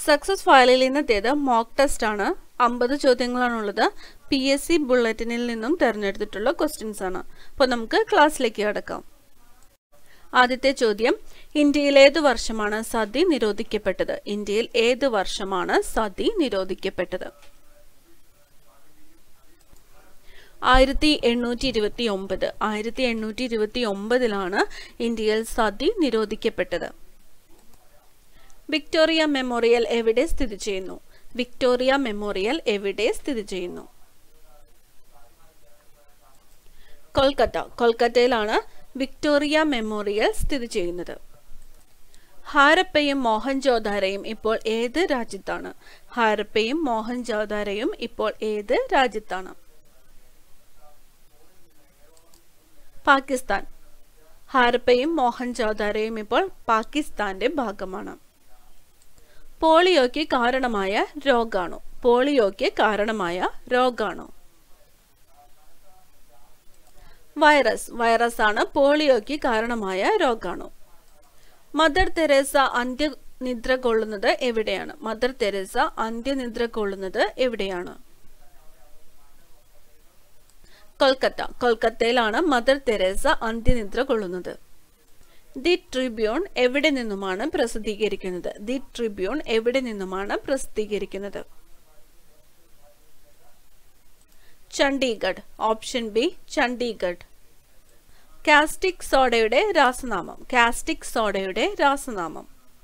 success ഫയലിൽ ഇന്നത്തേത് mock test ആണ് അമ്പത് ചോദ്യങ്ങളാണുള്ളത് പി എസ് സി ബുള്ളറ്റിനിൽ നിന്നും തിരഞ്ഞെടുത്തിട്ടുള്ള ക്വസ്റ്റ്യൻസ് ആണ് അപ്പോൾ നമുക്ക് ക്ലാസ്സിലേക്ക് കടക്കാം ആദ്യത്തെ ചോദ്യം ഇന്ത്യയിൽ ഏത് വർഷമാണ് സതി നിരോധിക്കപ്പെട്ടത് ഇന്ത്യയിൽ ഏത് വർഷമാണ് സതി നിരോധിക്കപ്പെട്ടത് ആയിരത്തി എണ്ണൂറ്റി ഇരുപത്തി ഒമ്പത് ആയിരത്തി എണ്ണൂറ്റി ഇരുപത്തി ഒമ്പതിലാണ് ഇന്ത്യയിൽ സതി നിരോധിക്കപ്പെട്ടത് വിക്ടോറിയ മെമ്മോറിയൽ എവിടെ സ്ഥിതി ചെയ്യുന്നു വിക്ടോറിയ മെമ്മോറിയൽ എവിടെ സ്ഥിതി ചെയ്യുന്നു കൊൽക്കത്ത കൊൽക്കത്തയിലാണ് വിക്ടോറിയ മെമ്മോറിയൽ സ്ഥിതി ചെയ്യുന്നത് ഹാരപ്പയും മോഹൻജോദാരയും ഇപ്പോൾ ഏത് രാജ്യത്താണ് ഹാരപ്പയും മോഹൻജോദാരയും ഇപ്പോൾ ഏത് രാജ്യത്താണ് പാകിസ്ഥാൻ ഹാരപ്പയും മോഹൻജോദാരയും ഇപ്പോൾ പാകിസ്ഥാന്റെ ഭാഗമാണ് പോളിയോയ്ക്ക് കാരണമായ രോഗാണു പോളിയോയ്ക്ക് കാരണമായ രോഗാണു വൈറസ് വൈറസ് ആണ് പോളിയോയ്ക്ക് കാരണമായ രോഗാണു മദർ തെരേസ അന്ത്യനിദ്ര കൊള്ളുന്നത് എവിടെയാണ് മദർ തെരേസ അന്ത്യനിദ്ര കൊള്ളുന്നത് എവിടെയാണ് കൊൽക്കത്ത കൊൽക്കത്തയിലാണ് മദർ തെരേസ അന്ത്യനിദ്ര കൊള്ളുന്നത് ദി ട്രിബ്യൂൺ എവിടെ നിന്നുമാണ് പ്രസിദ്ധീകരിക്കുന്നത് ദി ട്രിബ്യൂൺ എവിടെ നിന്നുമാണ് പ്രസിദ്ധീകരിക്കുന്നത് Chandigarh option B Chandigarh caustic സോഡയുടെ രാസനാമം കാസ്റ്റിക് സോഡയുടെ രാസനാമം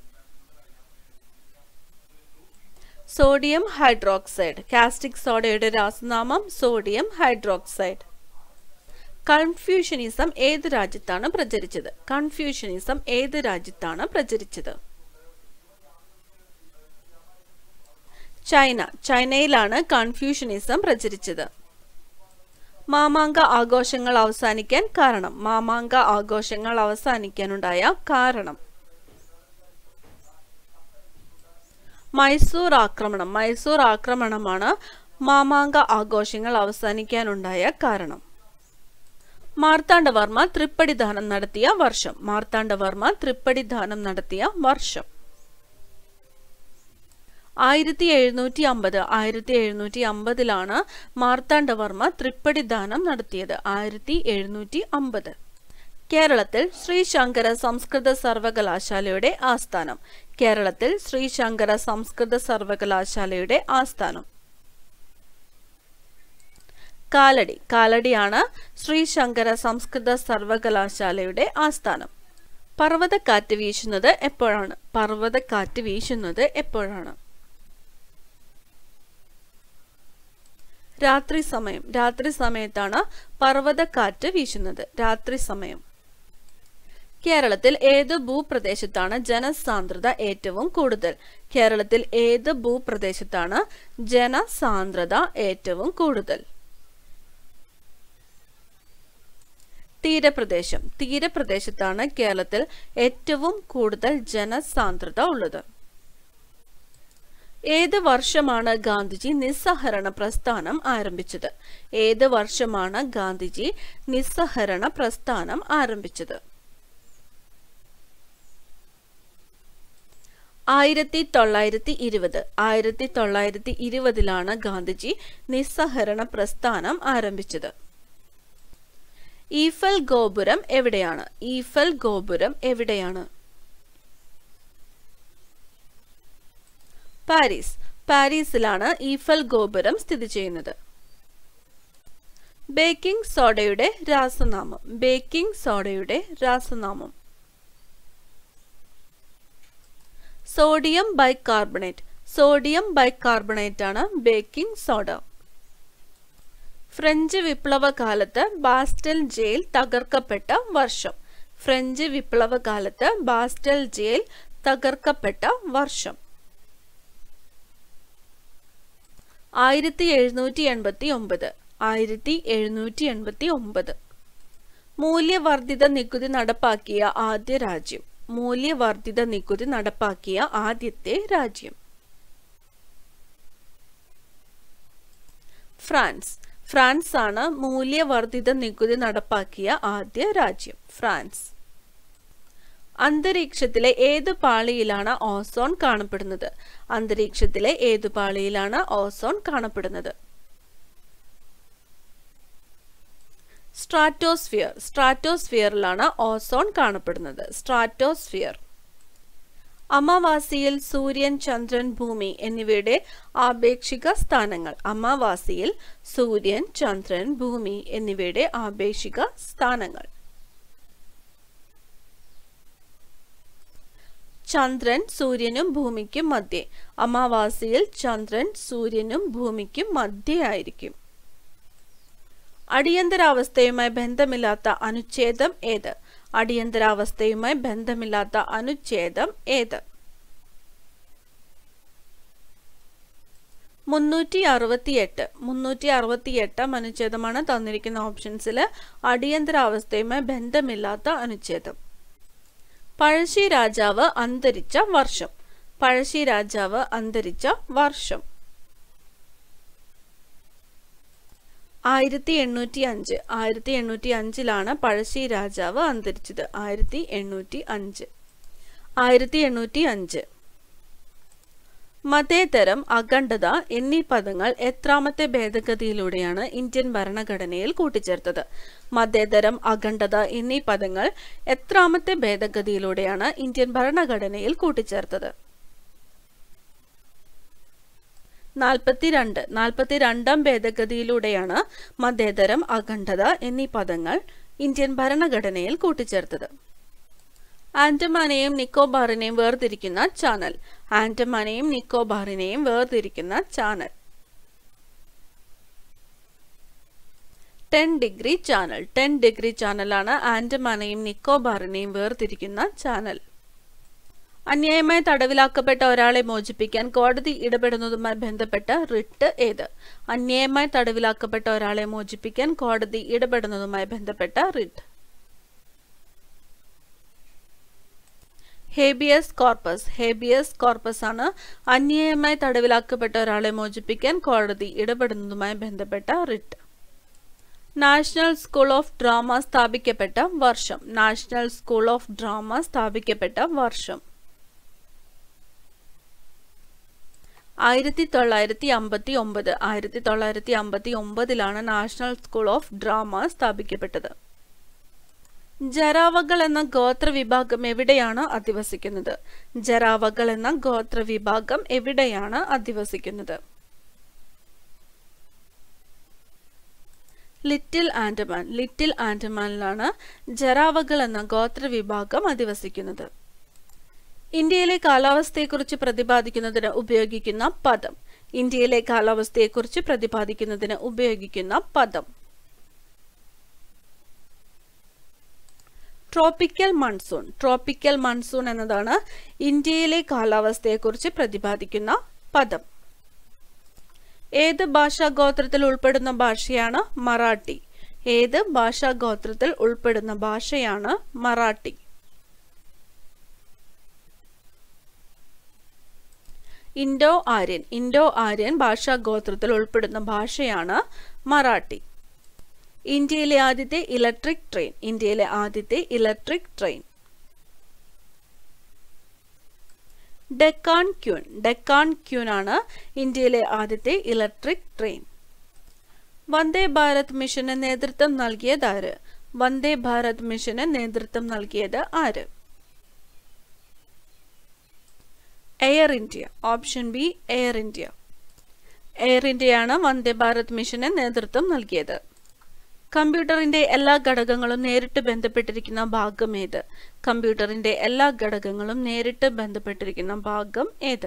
സോഡിയം ഹൈഡ്രോക്സൈഡ് കാസ്റ്റിക് സോഡയുടെ രാസനാമം സോഡിയം ഹൈഡ്രോക്സൈഡ് കൺഫ്യൂഷനിസം ഏത് രാജ്യത്താണ് പ്രചരിച്ചത് കൺഫ്യൂഷനിസം ഏത് രാജ്യത്താണ് പ്രചരിച്ചത് ചൈന ചൈനയിലാണ് കൺഫ്യൂഷനിസം പ്രചരിച്ചത് മാമാങ്ക ആഘോഷങ്ങൾ അവസാനിക്കാൻ കാരണം മാമാങ്ക ആഘോഷങ്ങൾ അവസാനിക്കാനുണ്ടായ കാരണം മൈസൂർ ആക്രമണം മൈസൂർ ആക്രമണമാണ് മാമാങ്ക ആഘോഷങ്ങൾ അവസാനിക്കാനുണ്ടായ കാരണം മാർത്താണ്ഡവർമ്മ തൃപ്പടിദാനം നടത്തിയ വർഷം മാർത്താണ്ഡവർമ്മ തൃപ്പടിദാനം നടത്തിയ വർഷം ആയിരത്തി എഴുന്നൂറ്റി അമ്പത് ആയിരത്തി എഴുന്നൂറ്റി അമ്പതിലാണ് മാർത്താണ്ഡവർമ്മ തൃപ്പടിദാനം നടത്തിയത് ആയിരത്തി എഴുന്നൂറ്റി അമ്പത് കേരളത്തിൽ ശ്രീ ശങ്കര സംസ്കൃത സർവകലാശാലയുടെ ആസ്ഥാനം കേരളത്തിൽ ശ്രീ ശങ്കര സംസ്കൃത സർവകലാശാലയുടെ ആസ്ഥാനം കാലടി കാലടിയാണ് ശ്രീ ശങ്കര സംസ്കൃത സർവകലാശാലയുടെ ആസ്ഥാനം പർവ്വതക്കാറ്റ് വീശുന്നത് എപ്പോഴാണ് പർവ്വതക്കാറ്റ് വീശുന്നത് എപ്പോഴാണ് രാത്രി സമയം രാത്രി സമയത്താണ് പർവ്വതക്കാറ്റ് വീശുന്നത് രാത്രി സമയം കേരളത്തിൽ ഏത് ഭൂപ്രദേശത്താണ് ജനസാന്ദ്രത ഏറ്റവും കൂടുതൽ കേരളത്തിൽ ഏത് ഭൂപ്രദേശത്താണ് ജനസാന്ദ്രത ഏറ്റവും കൂടുതൽ തീരപ്രദേശം തീരപ്രദേശത്താണ് കേരളത്തിൽ ഏറ്റവും കൂടുതൽ ജനസാന്ദ്രത ഉള്ളത് ഏത് വർഷമാണ് ഗാന്ധിജി നിസ്സഹരണ പ്രസ്ഥാനം ആരംഭിച്ചത് ഏത് വർഷമാണ് ഗാന്ധിജി നിസ്സഹരണ പ്രസ്ഥാനം ആരംഭിച്ചത് ആയിരത്തി തൊള്ളായിരത്തി ഇരുപത് ആയിരത്തി തൊള്ളായിരത്തി ഇരുപതിലാണ് ഗാന്ധിജി നിസ്സഹരണ പ്രസ്ഥാനം ആരംഭിച്ചത് ഈഫൽ ഗോപുരം എവിടെയാണ് ഈഫൽ ഗോപുരം എവിടെയാണ് പാരീസ് പാരീസിലാണ് ഈഫൽ ഗോപുരം സ്ഥിതി ചെയ്യുന്നത് ബേക്കിംഗ് സോഡയുടെ രാസനാമം ബേക്കിംഗ് സോഡയുടെ രാസനാമം സോഡിയം ബൈകാർബണേറ്റ് സോഡിയം ബൈകാർബണേറ്റ് ആണ് ബേക്കിംഗ് സോഡ ഫ്രഞ്ച് വിപ്ലവ കാലത്ത് ബാസ്റ്റൽ ജയിൽ തകർക്കപ്പെട്ട വർഷം ഫ്രഞ്ച് വിപ്ലവ കാലത്ത് ബാസ്റ്റൽ ജയിൽ തകർക്കപ്പെട്ട വർഷം ആയിരത്തി എഴുന്നൂറ്റി എൺപത്തി ഒമ്പത് ആയിരത്തി എഴുന്നൂറ്റി എൺപത്തി ഒമ്പത് മൂല്യവർദ്ധിത നികുതി നടപ്പാക്കിയ ആദ്യ രാജ്യം മൂല്യവർദ്ധിത നികുതി നടപ്പാക്കിയ ആദ്യത്തെ രാജ്യം ഫ്രാൻസ് ഫ്രാൻസ് ആണ് മൂല്യവർദ്ധിത നികുതി നടപ്പാക്കിയ ആദ്യ രാജ്യം ഫ്രാൻസ് അന്തരീക്ഷത്തിലെ ഏത് പാളിയിലാണ് ഓസോൺ കാണപ്പെടുന്നത് അന്തരീക്ഷത്തിലെ ഏത് പാളിയിലാണ് ഓസോൺ കാണപ്പെടുന്നത് സ്ട്രാറ്റോസ്ഫിയർ സ്ട്രാറ്റോസ്ഫിയറിലാണ് ഓസോൺ കാണപ്പെടുന്നത് സ്ട്രാറ്റോസ്ഫിയർ അമാവാസിയിൽ സൂര്യൻ ചന്ദ്രൻ ഭൂമി എന്നിവയുടെ ആപേക്ഷിക സ്ഥാനങ്ങൾ അമാവാസിയിൽ സൂര്യൻ ചന്ദ്രൻ ഭൂമി എന്നിവയുടെ ആപേക്ഷിക സ്ഥാനങ്ങൾ ചന്ദ്രൻ സൂര്യനും ഭൂമിക്കും മധ്യേ അമാവാസിയിൽ ചന്ദ്രൻ സൂര്യനും ഭൂമിക്കും മധ്യേ ആയിരിക്കും അടിയന്തരാവസ്ഥയുമായി ബന്ധമില്ലാത്ത അനുച്ഛേദം ഏത് അടിയന്തരാവസ്ഥയുമായി ബന്ധമില്ലാത്ത അനുച്ഛേദം ഏത് മുന്നൂറ്റി അറുപത്തിയെട്ട് മുന്നൂറ്റി അറുപത്തിയെട്ടാം അനുച്ഛേദമാണ് തന്നിരിക്കുന്ന ഓപ്ഷൻസിൽ അടിയന്തരാവസ്ഥയുമായി ബന്ധമില്ലാത്ത അനുച്ഛേദം പഴശ്ശി രാജാവ് അന്തരിച്ച വർഷം പഴശ്ശി രാജാവ് അന്തരിച്ച വർഷം ആയിരത്തി എണ്ണൂറ്റി അഞ്ച് ആയിരത്തി എണ്ണൂറ്റി അഞ്ചിലാണ് പഴശ്ശി രാജാവ് അന്തരിച്ചത് ആയിരത്തി എണ്ണൂറ്റി അഞ്ച് ആയിരത്തി എണ്ണൂറ്റി അഞ്ച് മതേതരം അഖണ്ഡത എന്നീ പദങ്ങൾ എത്രാമത്തെ ഭേദഗതിയിലൂടെയാണ് ഇന്ത്യൻ ഭരണഘടനയിൽ കൂട്ടിച്ചേർത്തത് മതേതരം അഖണ്ഡത എന്നീ പദങ്ങൾ എത്രാമത്തെ ഭേദഗതിയിലൂടെയാണ് ഇന്ത്യൻ ഭരണഘടനയിൽ കൂട്ടിച്ചേർത്തത് നാൽപ്പത്തിരണ്ട് നാൽപ്പത്തിരണ്ടാം ഭേദഗതിയിലൂടെയാണ് മതേതരം അഖണ്ഡത എന്നീ പദങ്ങൾ ഇന്ത്യൻ ഭരണഘടനയിൽ കൂട്ടിച്ചേർത്തത് ആൻഡമാനെയും നിക്കോബാറിനെയും വേർതിരിക്കുന്ന ചാനൽ ആൻഡമാനെയും നിക്കോബാറിനെയും വേർതിരിക്കുന്ന channel ten degree channel ten degree ചാനലാണ് ആൻഡമാനെയും നിക്കോബാറിനെയും വേർതിരിക്കുന്ന ചാനൽ അന്യായമായി തടവിലാക്കപ്പെട്ട ഒരാളെ മോചിപ്പിക്കാൻ കോടതി ഇടപെടുന്നതുമായി ബന്ധപ്പെട്ട റിട്ട് ഏത് അന്യായമായി തടവിലാക്കപ്പെട്ട ഒരാളെ മോചിപ്പിക്കാൻ കോടതി ഇടപെടുന്നതുമായി ബന്ധപ്പെട്ട writ habeas corpus habeas corpus ആണ് അന്യായമായി തടവിലാക്കപ്പെട്ട ഒരാളെ മോചിപ്പിക്കാൻ കോടതി ഇടപെടുന്നതുമായി ബന്ധപ്പെട്ട writ national school of drama സ്ഥാപിക്കപ്പെട്ട വർഷം നാഷണൽ സ്കൂൾ ഓഫ് ഡ്രാമ സ്ഥാപിക്കപ്പെട്ട വർഷം ആയിരത്തി തൊള്ളായിരത്തി അമ്പത്തി ഒമ്പത് ആയിരത്തി തൊള്ളായിരത്തി അമ്പത്തി ഒമ്പതിലാണ് നാഷണൽ സ്കൂൾ ഓഫ് ഡ്രാമ സ്ഥാപിക്കപ്പെട്ടത് ജരാവകൾ എന്ന ഗോത്ര വിഭാഗം എവിടെയാണ് അധിവസിക്കുന്നത് ജരാവകൾ എന്ന ഗോത്ര വിഭാഗം എവിടെയാണ് അധിവസിക്കുന്നത് ലിറ്റിൽ ആൻഡമാൻ ലിറ്റിൽ ആൻഡമാനിലാണ് ജരാവകൾ എന്ന ഗോത്ര വിഭാഗം അധിവസിക്കുന്നത് ഇന്ത്യയിലെ കാലാവസ്ഥയെക്കുറിച്ച് പ്രതിപാദിക്കുന്നതിന് ഉപയോഗിക്കുന്ന പദം ഇന്ത്യയിലെ കാലാവസ്ഥയെക്കുറിച്ച് പ്രതിപാദിക്കുന്നതിന് ഉപയോഗിക്കുന്ന പദം ട്രോപ്പിക്കൽ മൺസൂൺ ട്രോപ്പിക്കൽ മൺസൂൺ എന്നതാണ് ഇന്ത്യയിലെ കാലാവസ്ഥയെക്കുറിച്ച് പ്രതിപാദിക്കുന്ന പദം ഏത് ഭാഷാ ഗോത്രത്തിൽ ഉൾപ്പെടുന്ന ഭാഷയാണ് മറാഠി ഏത് ഭാഷാ ഗോത്രത്തിൽ ഉൾപ്പെടുന്ന ഭാഷയാണ് Marathi Indo Aryan Indo Aryan ഭാഷാ ഗോത്രത്തിൽ ഉൾപ്പെടുന്ന ഭാഷയാണ് മറാഠി ഇന്ത്യയിലെ ആദ്യത്തെ ഇലക്ട്രിക് ട്രെയിൻ ഇന്ത്യയിലെ ആദ്യത്തെ electric train Deccan Queen Deccan Queen ആണ് ഇന്ത്യയിലെ ആദ്യത്തെ ഇലക്ട്രിക് ട്രെയിൻ വന്ദേ ഭാരത് മിഷന് നേതൃത്വം നൽകിയത് ആര് വന്ദേ ഭാരത് മിഷന് നേതൃത്വം നൽകിയത് ആര് Air India option B Air India Air ഇന്ത്യയാണ് വന്ദേ ഭാരത് മിഷന് നേതൃത്വം നൽകിയത് കമ്പ്യൂട്ടറിന്റെ എല്ലാ ഘടകങ്ങളും നേരിട്ട് ബന്ധപ്പെട്ടിരിക്കുന്ന ഭാഗം ഏത് കമ്പ്യൂട്ടറിന്റെ എല്ലാ ഘടകങ്ങളും നേരിട്ട് ബന്ധപ്പെട്ടിരിക്കുന്ന ഭാഗം ഏത്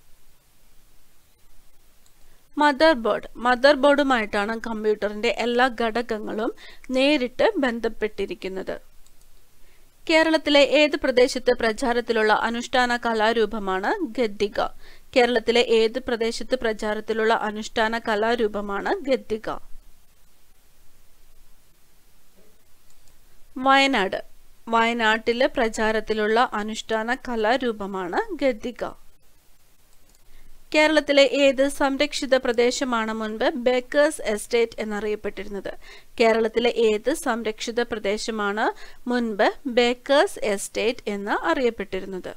മദർ ബോർഡ് മദർ ബോർഡുമായിട്ടാണ് കമ്പ്യൂട്ടറിന്റെ എല്ലാ ഘടകങ്ങളും നേരിട്ട് ബന്ധപ്പെട്ടിരിക്കുന്നത് കേരളത്തിലെ ഏത് പ്രദേശത്ത് പ്രചാരത്തിലുള്ള അനുഷ്ഠാന കലാരൂപമാണ് ഗദ്ദിക കേരളത്തിലെ ഏത് പ്രദേശത്ത് പ്രചാരത്തിലുള്ള അനുഷ്ഠാന കലാരൂപമാണ് ഗദ്ദിക വയനാട് വയനാട്ടിലെ പ്രചാരത്തിലുള്ള അനുഷ്ഠാന കലാരൂപമാണ് ഗദ്ദിക കേരളത്തിലെ ഏത് സംരക്ഷിത പ്രദേശമാണ് മുൻപ് ബേക്കേഴ്സ് എസ്റ്റേറ്റ് എന്നറിയപ്പെട്ടിരുന്നത് കേരളത്തിലെ ഏത് സംരക്ഷിത പ്രദേശമാണ് മുൻപ് ബേക്കേഴ്സ് എസ്റ്റേറ്റ് എന്ന് അറിയപ്പെട്ടിരുന്നത്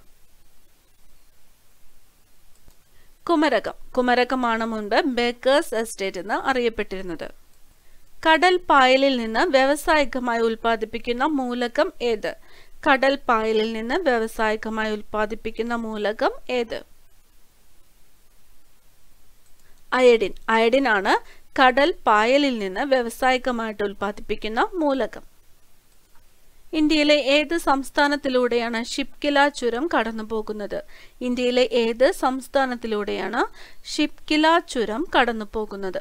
കുമരകം കുമരകമാണ് മുൻപ് ബേക്കേഴ്സ് എസ്റ്റേറ്റ് എന്ന് അറിയപ്പെട്ടിരുന്നത് കടൽ പായലിൽ നിന്ന് വ്യാവസായികമായി ഉൽപ്പാദിപ്പിക്കുന്ന മൂലകം ഏത് കടൽ പായലിൽ നിന്ന് വ്യാവസായികമായി ഉൽപ്പാദിപ്പിക്കുന്ന മൂലകം ഏത് അയഡിൻ അയഡിൻ ആണ് കടൽ പായലിൽ നിന്ന് വ്യാവസായികമായിട്ട് ഉൽപ്പാദിപ്പിക്കുന്ന മൂലകം ഇന്ത്യയിലെ ഏത് സംസ്ഥാനത്തിലൂടെയാണ് ഷിപ്കില ചുരം കടന്നു പോകുന്നത് ഇന്ത്യയിലെ ഏത് സംസ്ഥാനത്തിലൂടെയാണ് ഷിപ്കില ചുരം കടന്നു പോകുന്നത്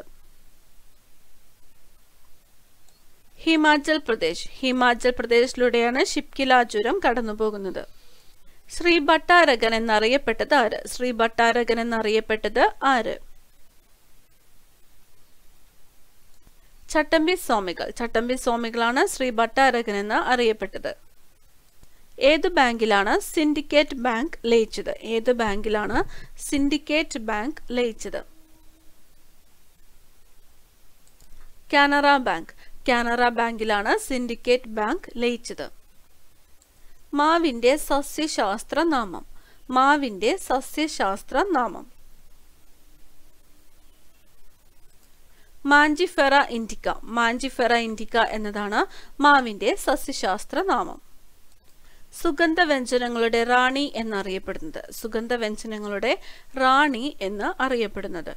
ഹിമാചൽ പ്രദേശ് ഹിമാചൽ പ്രദേശിലൂടെയാണ് ഷിപ്കില ചുരം കടന്നു പോകുന്നത് ശ്രീ ഭട്ടാരകൻ എന്നറിയപ്പെട്ടത് ആര് ശ്രീ ഭട്ടാരകൻ എന്നറിയപ്പെട്ടത് ആര് ചട്ടമ്പി സ്വാമികൾ ചട്ടമ്പി സ്വാമികളാണ് ശ്രീ ഭട്ടാരകൻ എന്ന് അറിയപ്പെട്ടത് ഏത് ബാങ്കിലാണ് സിൻഡിക്കേറ്റ് ബാങ്ക് ലയിച്ചത് ഏത് ബാങ്കിലാണ് സിൻഡിക്കേറ്റ് ബാങ്ക് ലയിച്ചത് കാനറ ബാങ്ക് കാനറ ബാങ്കിലാണ് സിൻഡിക്കേറ്റ് ബാങ്ക് ലയിച്ചത് മാവിന്റെ സസ്യശാസ്ത്ര നാമം മാവിന്റെ സസ്യശാസ്ത്ര നാമം മാഞ്ചിഫെറ ഇൻഡിക്ക മാഞ്ചിഫെറ ഇൻഡിക്ക എന്നതാണ് മാവിന്റെ സസ്യശാസ്ത്ര നാമം സുഗന്ധവ്യഞ്ജനങ്ങളുടെ റാണി എന്നറിയപ്പെടുന്നത് സുഗന്ധവ്യഞ്ജനങ്ങളുടെ റാണി എന്ന് അറിയപ്പെടുന്നത്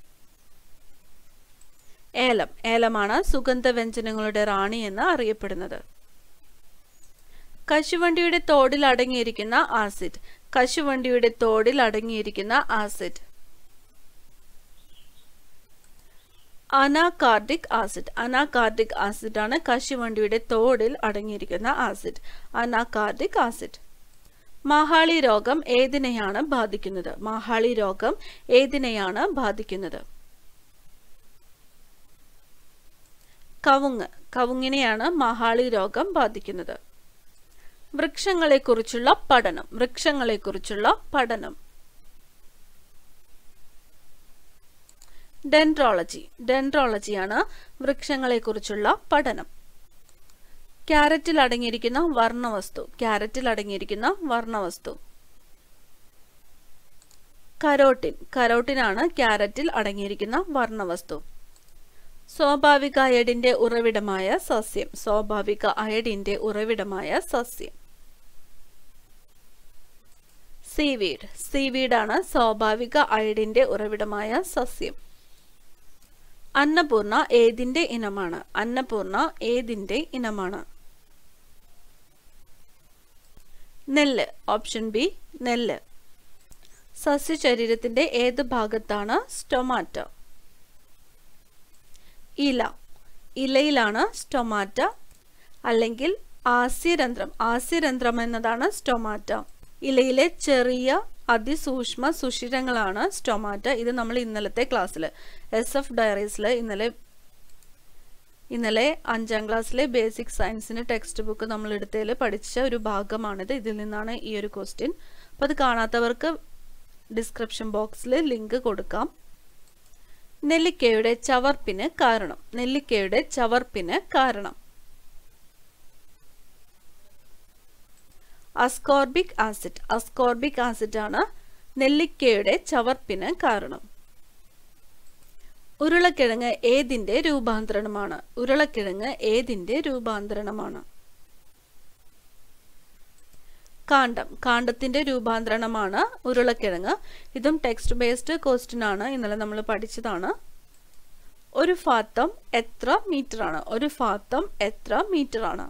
ഏലം ഏലമാണ് സുഗന്ധവ്യഞ്ജനങ്ങളുടെ റാണി എന്ന് അറിയപ്പെടുന്നത് കശുവണ്ടിയുടെ തോടിൽ അടങ്ങിയിരിക്കുന്ന ആസിഡ് കശുവണ്ടിയുടെ തോടിൽ അടങ്ങിയിരിക്കുന്ന acid anacardic acid anacardic acid ആണ് കശുവണ്ടിയുടെ തോടിൽ അടങ്ങിയിരിക്കുന്ന ആസിഡ് അനാകാർഡിക് ആസിഡ് മാഹാളി രോഗം ഏതിനെയാണ് ബാധിക്കുന്നത് മാഹാളി രോഗം ഏതിനെയാണ് ബാധിക്കുന്നത് കവുങ്ങ് കവുങ്ങിനെയാണ് മഹാളി രോഗം ബാധിക്കുന്നത് വൃക്ഷങ്ങളെക്കുറിച്ചുള്ള പഠനം വൃക്ഷങ്ങളെക്കുറിച്ചുള്ള പഠനം ഡെൻഡ്രോളജി ഡെൻഡ്രോളജിയാണ് വൃക്ഷങ്ങളെക്കുറിച്ചുള്ള പഠനം ക്യാരറ്റിൽ അടങ്ങിയിരിക്കുന്ന വർണ്ണവസ്തു ക്യാരറ്റിൽ അടങ്ങിയിരിക്കുന്ന വർണ്ണവസ്തു കരോട്ടിൻ കരോട്ടിനാണ് ക്യാരറ്റിൽ അടങ്ങിയിരിക്കുന്ന വർണ്ണവസ്തു സ്വാഭാവിക അയഡിന്റെ ഉറവിടമായ സസ്യം സ്വാഭാവിക അയഡിന്റെ ഉറവിടമായ സസ്യം സീവീഡ് സീവീഡാണ് സ്വാഭാവിക അയഡിന്റെ ഉറവിടമായ സസ്യം അന്നപൂർണ ഏതിന്റെ ഇനമാണ് അന്നപൂർണ ഏതിന്റെ ഇനമാണ് നെല്ല് ഓപ്ഷൻ ബി നെല്ല് സസ്യശരീരത്തിന്റെ ഏത് ഭാഗത്താണ് സ്റ്റൊമാറ്റ ഇല ഇലയിലാണ് സ്റ്റൊമാറ്റ അല്ലെങ്കിൽ ആസ്യരന്ധ്രം ആസ്യരന്ധ്രം എന്നതാണ് സ്റ്റൊമാറ്റ ഇലയിലെ ചെറിയ അതിസൂക്ഷ്മ സുഷിരങ്ങളാണ് സ്റ്റൊമാറ്റ ഇത് നമ്മൾ ഇന്നലത്തെ ക്ലാസ്സിൽ എസ് എഫ് ഡയറീസിൽ ഇന്നലെ ഇന്നലെ അഞ്ചാം ക്ലാസ്സിലെ ബേസിക് സയൻസിന് ടെക്സ്റ്റ് ബുക്ക് നമ്മൾ എടുത്തതിൽ പഠിച്ച ഒരു ഭാഗമാണിത് ഇതിൽ നിന്നാണ് ഈ ഒരു ക്വസ്റ്റ്യൻ അപ്പോൾ അത് കാണാത്തവർക്ക് ഡിസ്ക്രിപ്ഷൻ ബോക്സിൽ ലിങ്ക് കൊടുക്കാം നെല്ലിക്കയുടെ ചവർപ്പിന് കാരണം നെല്ലിക്കയുടെ ചവർപ്പിന് കാരണം അസ്കോർബിക് ആസിഡ് അസ്കോർബിക് ആസിഡ് ആണ് നെല്ലിക്കയുടെ ചവർപ്പിന് കാരണം ഉരുളക്കിഴങ്ങ് ഏതിന്റെ രൂപാന്തരണമാണ് ഉരുളക്കിഴങ്ങ് ഏതിന്റെ രൂപാന്തരണമാണ് കാണ്ടം കാണ്ടത്തിന്റെ രൂപാന്തരണമാണ് ഉരുളക്കിഴങ്ങ് ഇതും ടെക്സ്റ്റ് ബേസ്ഡ് ക്വസ്റ്റ്യൻ ആണ് ഇന്നലെ നമ്മൾ പഠിച്ചതാണ് ഒരു ഫാത്തം എത്ര മീറ്റർ ആണ് ഒരു ഫാത്തം എത്ര മീറ്റർ ആണ്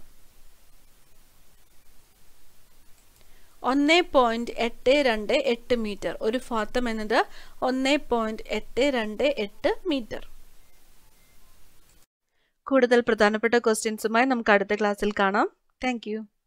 ഒന്ന് പോയിന്റ് എട്ട് രണ്ട് എട്ട് മീറ്റർ ഒരു ഫാത്തം എന്നത് ഒന്ന് പോയിന്റ് എട്ട് രണ്ട് എട്ട് മീറ്റർ കൂടുതൽ പ്രധാനപ്പെട്ട ക്വസ്റ്റ്യൻസുമായി നമുക്ക് അടുത്ത ക്ലാസ്സിൽ കാണാം താങ്ക്